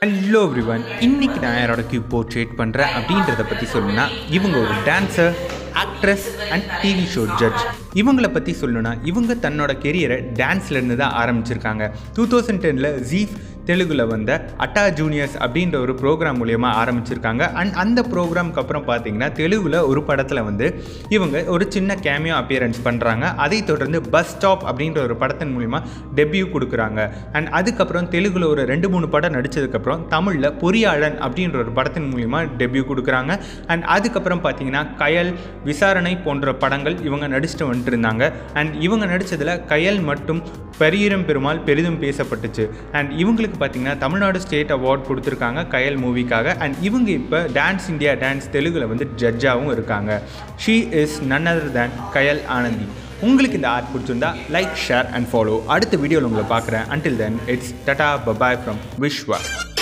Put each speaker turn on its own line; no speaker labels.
hello everyone இன்னைக்கு நான் யாரோட கியூ போர்ட்ரேட் பண்ணுறேன் அப்படின்றத பற்றி சொல்லணும்னா இவங்க ஒரு dancer actress and TV show judge இவங்களை பற்றி சொல்லணும்னா இவங்க தன்னோட கெரியரை டான்ஸ்லேருந்து தான் ஆரம்பிச்சிருக்காங்க டூ தௌசண்ட் டெனில் ஜீஃப் தெலுங்குல வந்த அட்டா ஜூனியர்ஸ் அப்படின்ற ஒரு ப்ரோக்ராம் மூலயமா ஆரம்பிச்சிருக்காங்க அண்ட் அந்த ப்ரோக்ராம்க்கு அப்புறம் பார்த்தீங்கன்னா தெலுங்குல ஒரு படத்தில் வந்து இவங்க ஒரு சின்ன கேமியோ அப்பியரன்ஸ் பண்ணுறாங்க அதை தொடர்ந்து பஸ் ஸ்டாப் அப்படின்ற ஒரு படத்தின் மூலிமா டெபியூ கொடுக்குறாங்க அண்ட் அதுக்கப்புறம் தெலுங்குல ஒரு ரெண்டு மூணு படம் நடித்ததுக்கப்புறம் தமிழில் பொறியாளன் அப்படின்ற ஒரு படத்தின் மூலிமா டெபியூ கொடுக்குறாங்க அண்ட் அதுக்கப்புறம் பார்த்தீங்கன்னா கயல் விசாரணை போன்ற படங்கள் இவங்க நடிச்சுட்டு வந்துட்டு இருந்தாங்க அண்ட் இவங்க நடித்ததில் கயல் மற்றும் பெரியரம் பெருமாள் பெரிதும் பேசப்பட்டுச்சு அண்ட் இவங்களுக்கு பார்த்தீங்கன்னா தமிழ்நாடு ஸ்டேட் அவார்ட் கொடுத்துருக்காங்க கயல் மூவிக்காக அண்ட் இவங்க இப்போ டான்ஸ் இந்தியா டான்ஸ் தெலுங்குல வந்து ஜட்ஜாகவும் இருக்காங்க she is none other than Kayal Anandhi உங்களுக்கு இந்த ஆர்ட் பிடிச்சிருந்தா லைக் ஷேர் அண்ட் ஃபாலோ அடுத்த வீடியோவில் உங்களை பார்க்குறேன் until then it's tata bye bye from Vishwa